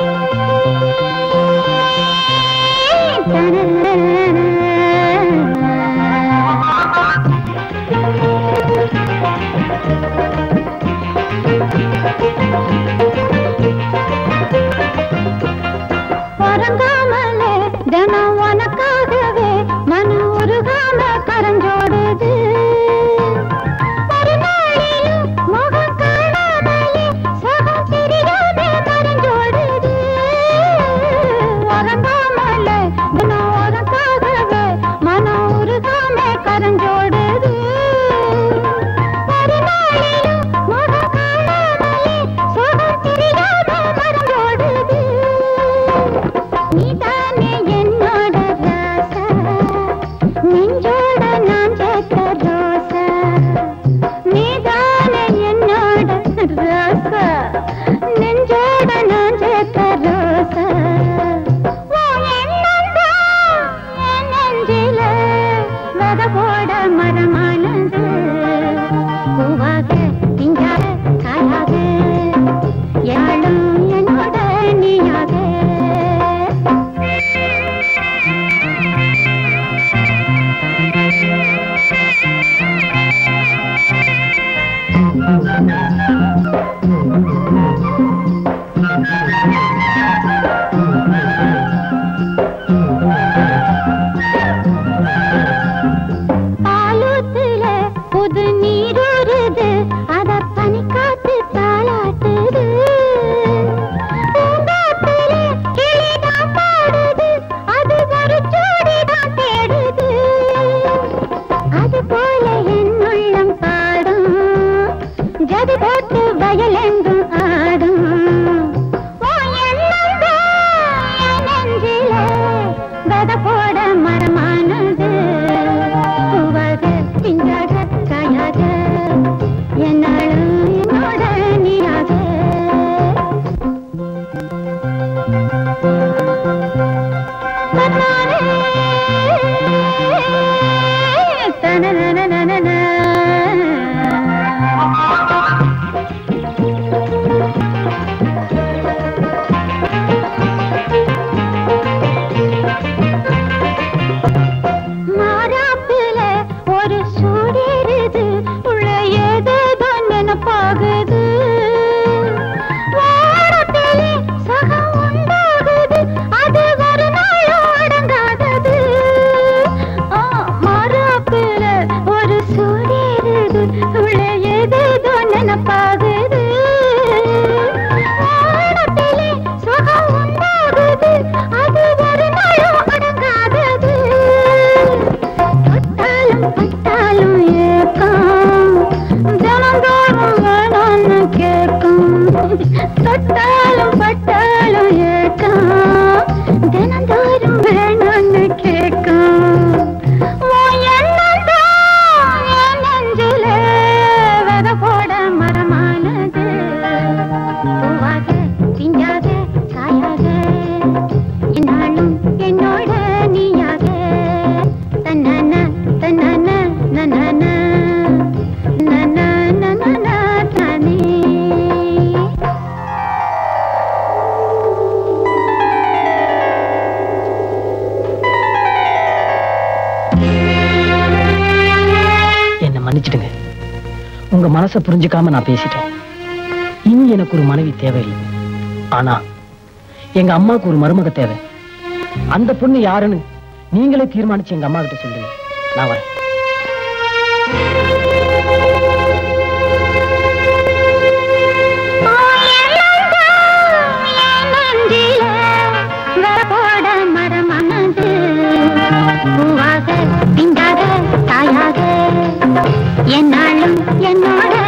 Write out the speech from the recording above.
உறங்காமலே தினம் உனக்காகவே மனு உருகாம கரஞ்சோடுது மறுநாளிலும் முகம் காணாமலே சுகம் தெரியாம கரஞ்சோடுது உறங்காமலே தினம் உனக்காகவே மனு உருகாம கரஞ்சோடுது மறுநாளிலும் முகம் காணாமலே சுகம் தெரியாம மறந்தோடுது நீதானே என்னோட ராசா நெஞ்சோட நான் சேர்த்த ரோசா நீதானே என்னோட ராசா நெஞ்சோட நான் சேர்த்த ரோசா உன் எண்ணம்தான் என் நெஞ்சில விதை போட மரமானது பூவாக திங்காக காயாக யாழும் என்னோட நீயாக பாலூத்துல புது நீரூறுது அத பனிக்காத்து தாளாட்டுது பூங்காத்துல கிளிதான் பாடுது அது ஒரு ஜோடிதான் தேடுது அது போல என் உள்ளம் பாடும் ஜதி போட்டு வயலெங்கும் ஆடும் உன் எண்ணம்தான் என் நெஞ்சில விதை போட மரமானது பூவாக பிஞ்சாக காயாக என்னாலும் என்னோட நீயாக மாறாப்புல ஒரு சூடேறுது உள்ள ஏதேதோ நினைப்பாகுது வாரத்திலே சகம் உண்டாகுது அது ஒரு நாளும் அடங்காதது ஆ, மாறாப்புல ஒரு சூடேறுது உள்ள ஏதேதோ நினைப்பாகுது வாரத்திலே சுகம் உண்டாகுது அது ஒரு நாளும் அடங்காதது பட்டாலும் பட்டாலும் ஏக்கம் தினந்தோறும் வேணும்னு கேட்கும் தொட்டாலும் பட்டாலும் ஏக்கம் தினந்தோறும் வேணும்னு கேட்கும் உன் எண்ணம்தான் என் நெஞ்சில விதை போட மரமானது பூவாக பிஞ்சாக காயாக என்னாலும் என்னோட நீயாக தன்னன தன்னன நனன நன நனன தானே என்னை மன்னிச்சிடுங்க உங்க மனசை புரிஞ்சுக்காம நான் பேசிட்டேன் இனி எனக்கு ஒரு மனைவி தேவையில்லை ஆனா எங்க அம்மாவுக்கு ஒரு மருமக தேவை அந்த பொண்ணு யாருன்னு நீங்களே தீர்மானிச்சு எங்க அம்மா கிட்ட சொல்லுங்க நான் வரேன் போட மரமானது பூவாக பிஞ்சாக தாயாக என்னாலும் என்னோட